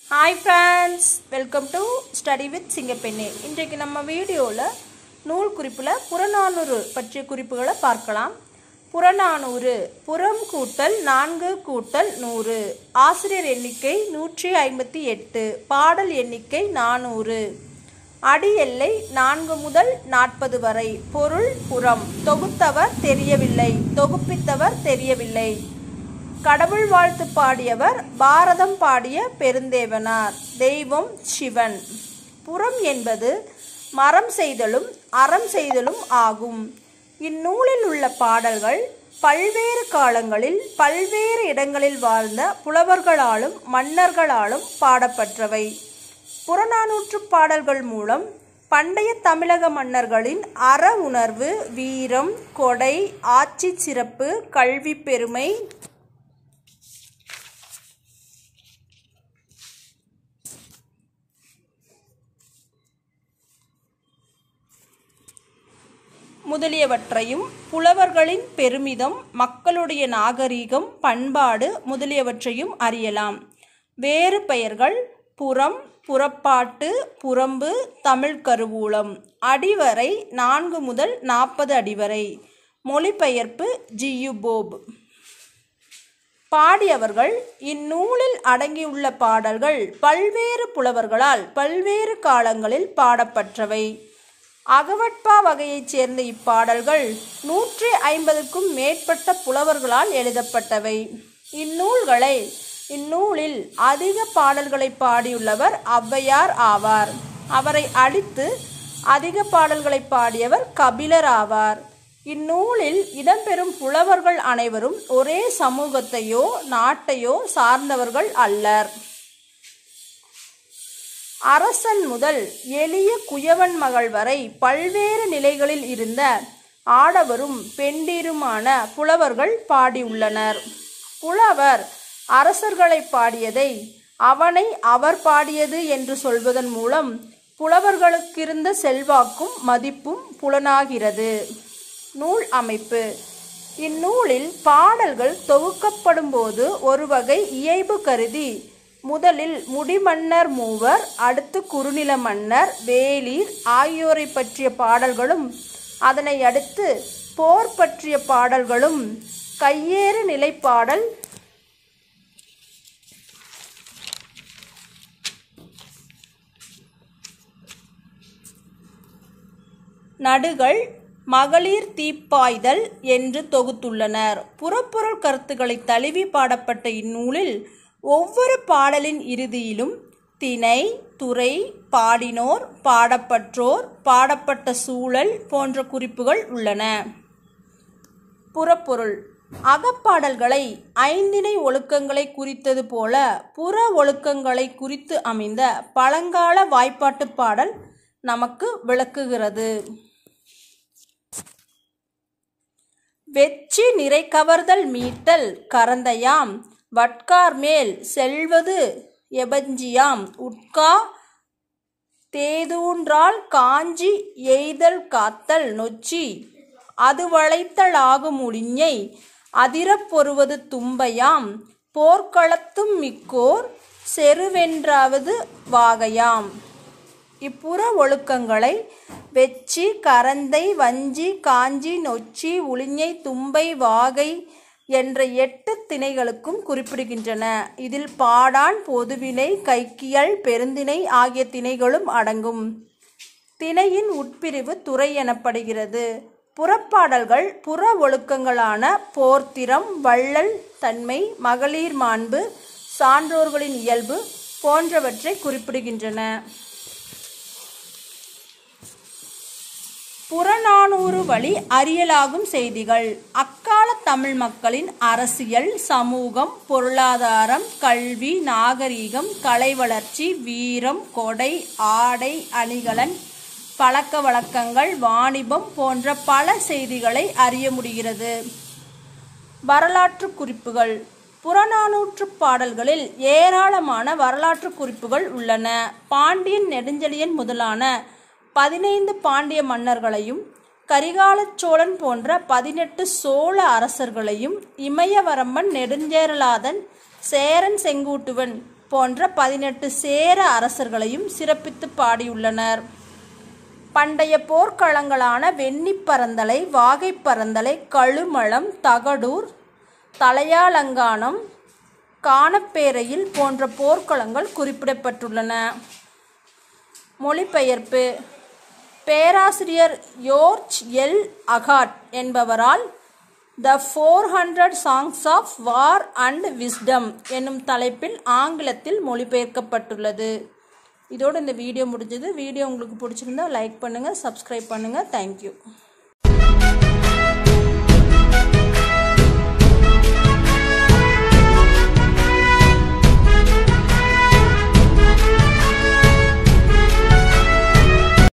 hi friends welcome to study with Singappenne இன்றைக்கு நம்ம வீடியோவில் நூல் குறிப்பில் புறநானூறு பற்றிய குறிப்புகளை பார்க்கலாம் புறநானூறு புறம் கூட்டல் நான்கு கூட்டல் நூறு ஆசிரியர் எண்ணிக்கை நூற்றி ஐம்பத்தி எட்டு பாடல் எண்ணிக்கை நானூறு அடி எல்லை நான்கு முதல் நாற்பது வரை பொருள் புறம் தொகுத்தவர் தெரியவில்லை தொகுப்பித்தவர் தெரியவில்லை கடவுள் வாழ்த்து பாடியவர் பாரதம் பாடிய பெருந்தேவனார் தெய்வம் சிவன் புறம் என்பது மரம் செய்தலும் அறம் செய்தலும் ஆகும் இந்நூலில் உள்ள பாடல்கள் பல்வேறு காலங்களில் பல்வேறு இடங்களில் வாழ்ந்த புலவர்களாலும் மன்னர்களாலும் பாடப்பட்டவை புறநானூற்று பாடல்கள் மூலம் பண்டைய தமிழக மன்னர்களின் அற உணர்வு வீரம் கொடை ஆட்சி சிறப்பு கல்வி பெருமை முதலியவற்றையும் புலவர்களின் பெருமிதம் மக்களுடைய நாகரீகம் பண்பாடு முதலியவற்றையும் அறியலாம் வேறு பெயர்கள் புறம் புறப்பாட்டு புறம்பு தமிழ் கருவூலம் அடிவரை நான்கு முதல் நாற்பது அடிவரை மொழிபெயர்ப்பு ஜியு போப் பாடியவர்கள் இந்நூலில் அடங்கியுள்ள பாடல்கள் பல்வேறு புலவர்களால் பல்வேறு காலங்களில் பாடப்பட்டவை அகவட்பா வகையைச் சேர்ந்த இப்பாடல்கள் நூற்றி ஐம்பதுக்கும் மேற்பட்ட புலவர்களால் எழுதப்பட்டவை இந்நூல்களை இந்நூலில் அதிக பாடல்களை பாடியுள்ளவர் ஔவையார் ஆவார் அவரை அடித்து அதிக பாடல்களை பாடியவர் கபிலர் ஆவார் இந்நூலில் இடம்பெறும் புலவர்கள் அனைவரும் ஒரே சமூகத்தையோ நாட்டையோ சார்ந்தவர்கள் அல்லர் அரசன் முதல் எளிய குயவன் மகள் வரை பல்வேறு நிலைகளில் இருந்த ஆடவரும் பெண்டீருமான புலவர்கள் பாடியுள்ளனர் புலவர் அரசர்களை பாடியதை அவனை அவர் பாடியது என்று சொல்வதன் மூலம் புலவர்களுக்கிருந்த செல்வாக்கும் மதிப்பும் புலனாகிறது நூல் அமைப்பு இந்நூலில் பாடல்கள் தொகுக்கப்படும் போது ஒரு வகை இயைபு கருதி முதலில் முடிமன்னர் மூவர் அடுத்து குறுநில மன்னர் வேலீர் ஆகியோரை பற்றிய பாடல்களும் அதனை அடுத்து போர் பற்றிய பாடல்களும் கையேறு நிலைப்பாடல் நடுகள் மகளிர் தீப்பாய்தல் என்று தொகுத்துள்ளனர் புறப்பொருள் கருத்துக்களை தழுவி பாடப்பட்ட இந்நூலில் ஒவ்வொரு பாடலின் இறுதியிலும் திணை துறை பாடினோர் பாடப்பற்றோர் பாடப்பட்ட சூழல் போன்ற குறிப்புகள் உள்ளன புறப்பொருள் அகப்பாடல்களை ஐந்திணை ஒழுக்கங்களை குறித்தது போல புற ஒழுக்கங்களை குறித்து அமைந்த பழங்கால வாய்ப்பாட்டு பாடல் நமக்கு விளக்குகிறது வெச்சி நிறை கவர்தல் மீட்டல் கரந்தையாம் வட்கார் மேல் செல்வது எபஞ்சியாம் உட்கா தேதூன்றால் காஞ்சி எய்தல் காத்தல் நொச்சி அது வளைத்தலாகு முடிஞை அதிரப் பொறுவது தும்பையாம் போர்க்களத்தும் மிக்கோர் செருவென்றாவது வாகையாம் இப்புற ஒழுக்கங்களை வெச்சி கரந்தை வஞ்சி காஞ்சி நொச்சி உளிஞை தும்பை வாகை என்ற எட்டு திணைகளுக்கும் குறிப்பிடுகின்றன இதில் பாடான் பொதுவினை கைக்கியல் பெருந்திணை ஆகிய திணைகளும் அடங்கும் திணையின் உட்பிரிவு துறை எனப்படுகிறது புறப்பாடல்கள் புற ஒழுக்கங்களான போர்த்திரம் வள்ளல் தன்மை மகளிர் மாண்பு சான்றோர்களின் இயல்பு போன்றவற்றை குறிப்பிடுகின்றன புறநானூறு வழி அறியலாகும் செய்திகள் அக்கால தமிழ் மக்களின் அரசியல் சமூகம் பொருளாதாரம் கல்வி நாகரீகம் கலை வளர்ச்சி வீரம் கொடை ஆடை அணிகலன் பழக்க வழக்கங்கள் வாணிபம் போன்ற பல செய்திகளை அறிய முடிகிறது வரலாற்று குறிப்புகள் புறநானூற்று பாடல்களில் ஏராளமான வரலாற்று குறிப்புகள் உள்ளன பாண்டியன் நெடுஞ்செழியன் முதலான பதினைந்து பாண்டிய மன்னர்களையும் கரிகாலச் சோழன் போன்ற பதினெட்டு சோழ அரசர்களையும் இமயவரம்பன் நெடுஞ்சேரலாதன் சேரன் செங்கூட்டுவன் போன்ற பதினெட்டு சேர அரசர்களையும் சிறப்பித்து பாடியுள்ளனர் பண்டைய போர்க்களங்களான வெண்ணிப்பரந்தலை வாகைப்பரந்தலை கழுமலம் தகடூர் தலையாலங்கானம் காணப்பேரையில் போன்ற போர்க்களங்கள் குறிப்பிடப்பட்டுள்ளன மொழிபெயர்ப்பு பேராசிரியர் யோர்ஜ் எல் அகாட் என்பவரால் the four hundred songs of war and wisdom என்னும் தலைப்பில் ஆங்கிலத்தில் மொழிபெயர்க்கப்பட்டுள்ளது இதோடு இந்த வீடியோ முடிஞ்சது வீடியோ உங்களுக்கு பிடிச்சிருந்தா லைக் பண்ணுங்கள் சப்ஸ்கிரைப் பண்ணுங்கள் தேங்க்யூ